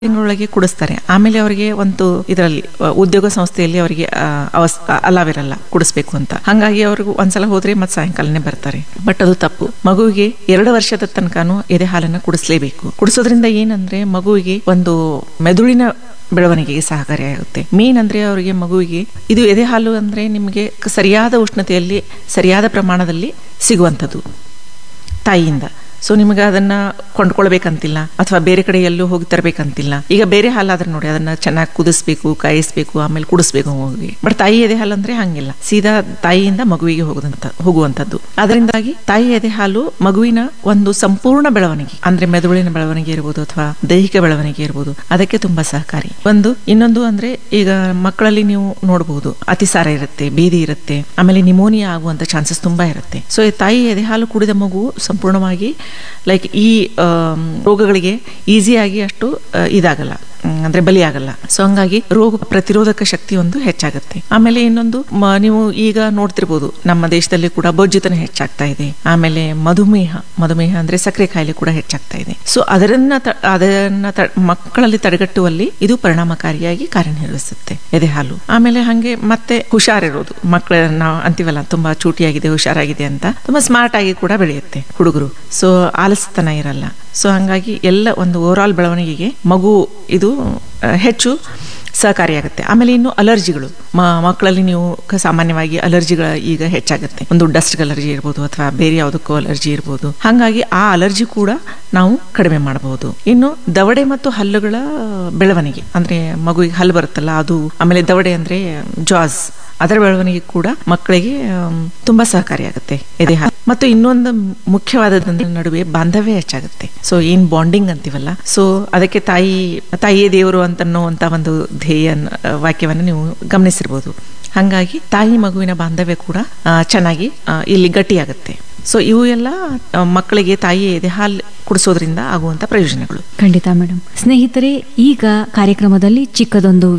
ತಿಂಗಳೊಳಗೆ ಕುಡಿಸ್ತಾರೆ ಆಮೇಲೆ ಅವರಿಗೆ ಒಂದು ಇದರಲ್ಲಿ ಉದ್ಯೋಗ ಸಂಸ್ಥೆಯಲ್ಲಿ ಅವರಿಗೆ ಆ, ಅವಸ್ ಅಲಾವಿರಲ್ಲ ಕುಡಿಸ್ಬೇಕು ಅಂತ ಹಂಗಾಗಿ ಅವ್ರಿಗೆ ಒಂದ್ಸಲ ಹೋದ್ರೆ ಮತ್ತೆ ಸಾಯಂಕಾಲನೇ ಬರ್ತಾರೆ ಬಟ್ ಅದು ತಪ್ಪು ಮಗುವಿಗೆ ಎರಡು ವರ್ಷದ ತನಕನೂ ಎದೆ ಹಾಲನ್ನ ಕುಡಿಸ್ಲೇಬೇಕು ಕುಡಿಸೋದ್ರಿಂದ ಏನಂದ್ರೆ ಮಗುವಿಗೆ ಒಂದು ಮೆದುಳಿನ ಬೆಳವಣಿಗೆಗೆ ಸಹಕಾರಿಯಾಗುತ್ತೆ ಮೇನ್ ಅಂದ್ರೆ ಅವರಿಗೆ ಮಗುವಿಗೆ ಇದು ಎದೆ ಹಾಲು ಅಂದ್ರೆ ನಿಮಗೆ ಸರಿಯಾದ ಉಷ್ಣತೆಯಲ್ಲಿ ಸರಿಯಾದ ಪ್ರಮಾಣದಲ್ಲಿ ಸಿಗುವಂಥದ್ದು ತಾಯಿಯಿಂದ ಸೊ ನಿಮಗೆ ಅದನ್ನ ಕೊಂಡ್ಕೊಳ್ಬೇಕಂತಿಲ್ಲ ಅಥವಾ ಬೇರೆ ಕಡೆ ಎಲ್ಲೂ ಹೋಗಿ ತರಬೇಕಂತಿಲ್ಲ ಈಗ ಬೇರೆ ಹಾಲಾದ್ರೆ ನೋಡಿ ಅದನ್ನ ಚೆನ್ನಾಗಿ ಕುದಿಸ್ಬೇಕು ಕಾಯಿಸ್ಬೇಕು ಆಮೇಲೆ ಕುಡಿಸ್ಬೇಕು ಮಗುವಿಗೆ ಬಟ್ ತಾಯಿ ಎದೆ ಹಾಲು ಅಂದ್ರೆ ಹಂಗಿಲ್ಲ ಸೀದಾ ತಾಯಿಯಿಂದ ಮಗುವಿಗೆ ಹೋಗುದಂತ ಹೋಗುವಂತದ್ದು ಅದರಿಂದಾಗಿ ತಾಯಿ ಎದೆ ಹಾಲು ಮಗುವಿನ ಒಂದು ಸಂಪೂರ್ಣ ಬೆಳವಣಿಗೆ ಅಂದ್ರೆ ಮೆದುಳಿನ ಬೆಳವಣಿಗೆ ಇರ್ಬೋದು ಅಥವಾ ದೈಹಿಕ ಬೆಳವಣಿಗೆ ಇರ್ಬೋದು ಅದಕ್ಕೆ ತುಂಬಾ ಸಹಕಾರಿ ಒಂದು ಇನ್ನೊಂದು ಅಂದ್ರೆ ಈಗ ಮಕ್ಕಳಲ್ಲಿ ನೀವು ನೋಡಬಹುದು ಅತಿಸಾರ ಇರುತ್ತೆ ಬೀದಿ ಇರುತ್ತೆ ಆಮೇಲೆ ನಿಮೋನಿಯಾ ಆಗುವಂತ ಚಾನ್ಸಸ್ ತುಂಬಾ ಇರುತ್ತೆ ಸೊ ಈ ತಾಯಿ ಎದೆ ಹಾಲು ಕುಡಿದ ಮಗು ಸಂಪೂರ್ಣವಾಗಿ ಲೈಕ್ ಈ ಆಮ್, ರೋಗಗಳಿಗೆ ಈಸಿಯಾಗಿ ಅಷ್ಟು ಆ, ಇದಾಗಲ್ಲ ಹ್ಮ್, ಅಂದ್ರೆ ಬಲಿಯಾಗಲ್ಲ ಸೊ ಹಂಗಾಗಿ ರೋಗ ಪ್ರತಿರೋಧಕ ಶಕ್ತಿ ಒಂದು ಹೆಚ್ಚಾಗುತ್ತೆ ಆಮೇಲೆ ಇನ್ನೊಂದು ಮ- ನೀವು ಈಗ ನೋಡ್ತಿರ್ಬೋದು ನಮ್ಮ ದೇಶದಲ್ಲಿ ಕೂಡ ಬೊಜ್ಜುತನ ಹೆಚ್ಚಾಗ್ತಾ ಇದೆ ಆಮೇಲೆ ಮಧುಮೇಹ ಮಧುಮೇಹ ಅಂದ್ರೆ ಸಕ್ಕರೆ ಕಾಯಿಲೆ ಕೂಡ ಹೆಚ್ಚಾಗ್ತಾ ಇದೆ ಸೊ ಅದರನ್ನ ತ- ಅದನ್ನ ತ- ಮಕ್ಕಳಲ್ಲಿ ತಡೆಗಟ್ಟುವಲ್ಲಿ ಇದು ಪರಿಣಾಮಕಾರಿಯಾಗಿ ಕಾರ್ಯನಿರ್ವಹಿಸುತ್ತೆ ಎದೆ ಹಾಲು ಆಮೇಲೆ ಹಂಗೆ ಮತ್ತೆ ಹುಷಾರಿರೋದು ಮಕ್ಕಳ ನಾವು ಅಂತೀವಲ್ಲ ತುಂಬಾ ಚೂಟಿಯಾಗಿದೆ ಹುಷಾರಾಗಿದೆ ಅಂತ ತುಂಬಾ ಸ್ಮಾರ್ಟ್ ಆಗಿ ಕೂಡ ಬೆಳೆಯುತ್ತೆ ಹುಡುಗರು ಸೊ ಆಲಸ್ಯತನ ಇರಲ್ಲ ಸೊ ಹಂಗಾಗಿ ಎಲ್ಲ ಒಂದು ಓವರ್ ಆಲ್ ಬೆಳವಣಿಗೆಗೆ ಮಗು ಇದು ಆ, ಹೆಚ್ಚು ಸಹಕಾರಿಯಾಗುತ್ತೆ ಆಮೇಲೆ ಇನ್ನು ಅಲರ್ಜಿಗಳು ಮ- ಮಕ್ಕಳಲ್ಲಿ ನೀವು ಕ- ಸಾಮಾನ್ಯವಾಗಿ ಅಲರ್ಜಿಗಳ ಈಗ ಹೆಚ್ಚಾಗುತ್ತೆ ಒಂದು ಡಸ್ಟ್ ಅಲರ್ಜಿ ಇರ್ಬೋದು ಅಥವಾ ಬೇರೆ ಯಾವುದಕ್ಕೂ ಅಲರ್ಜಿ ಇರ್ಬೋದು ಹಾಗಾಗಿ ಆ ಅಲರ್ಜಿ ಕೂಡ ನಾವು ಕಡಿಮೆ ಮಾಡಬಹುದು ಇನ್ನು ದವಡೆ ಮತ್ತು ಹಲ್ಲುಗಳ ಬೆಳವಣಿಗೆ ಅಂದ್ರೆ ಮಗುವಿಗೆ ಹಲ್ಲು ಬರುತ್ತಲ್ಲ ಅದು ಆಮೇಲೆ ದವಡೆ ಅಂದ್ರೆ ಜಾಸ್ ಅದರ ಬೆಳವಣಿಗೆ ಕೂಡ ಮಕ್ಕಳಿಗೆ ಆಮ್, ತುಂಬಾ ಸಹಕಾರಿಯಾಗುತ್ತೆ ಎದೆ ಹಾಲು ಮತ್ತು ಇನ್ನೊಂದು ಮುಖ್ಯವಾದದಂದ್ರೆ ನಡುವೆ ಬಾಂಧವ್ಯ ಹೆಚ್ಚಾಗುತ್ತೆ ಸೊ ಏನ್ ಬಾಂಡಿಂಗ್ ಅಂತೀವಲ್ಲ ಸೊ ಅದಕ್ಕೆ ತಾಯಿ ತಾಯಿಯೇ ದೇವರು ಅಂತನ್ನುವಂತ ಒಂದು ಧ್ಯೇಯ ವಾಕ್ಯವನ್ನು ನೀವು ಗಮನಿಸಿರ್ಬೋದು ಹಾಗಾಗಿ ತಾಯಿ ಮಗುವಿನ ಬಾಂಧವ್ಯ ಕೂಡ ಆ, ಚೆನ್ನಾಗಿ ಆ, ಇಲ್ಲಿ ಗಟ್ಟಿಯಾಗುತ್ತೆ ಸೊ ಇವು ಎಲ್ಲ ಆ, ಮಕ್ಕಳಿಗೆ ತಾಯಿ ಎದೆ ಹಾಲು ಕುಡಿಸೋದ್ರಿಂದ ಆಗುವಂತ ಪ್ರಯೋಜನಗಳು ಖಂಡಿತ ಮೇಡಮ್ ಸ್ನೇಹಿತರೆ ಈಗ ಕಾರ್ಯಕ್ರಮದಲ್ಲಿ ಚಿಕ್ಕದೊಂದು